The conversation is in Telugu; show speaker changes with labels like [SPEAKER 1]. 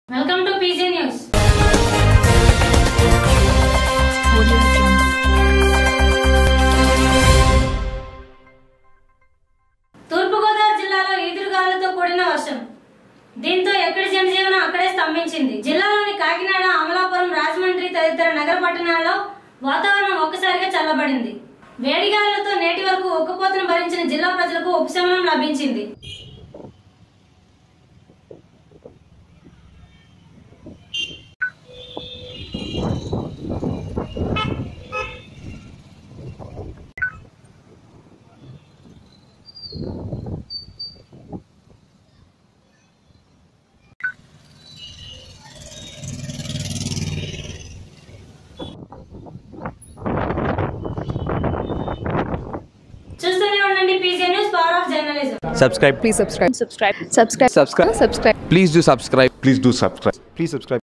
[SPEAKER 1] Welcome to PG news Thurpu Godavari జిల్లాలో ఈదురుగాలులతో కూడిన వర్షం దీంతో ఎక్కడి జనజీవనం అక్కడే స్తంభించింది జిల్లాలోని కాకినాడ అమలాపురం రాజమండ్రి తదితర నగర పట్టణాల్లో వాతావరణం ఒక్కసారిగా చల్లబడింది వేడిగాలులతో నేటి వరకు ఉక్కపోతను భరించిన జిల్లా ప్రజలకు ఉపశమనం లభించింది చూస్తూనే ఉండండి PG news power of journalism
[SPEAKER 2] subscribe
[SPEAKER 3] Please subscribe. Subscribe. Subscribe.
[SPEAKER 2] Subscribe.
[SPEAKER 3] Subscribe.
[SPEAKER 2] please do subscribe
[SPEAKER 4] Please do subscribe. Please subscribe.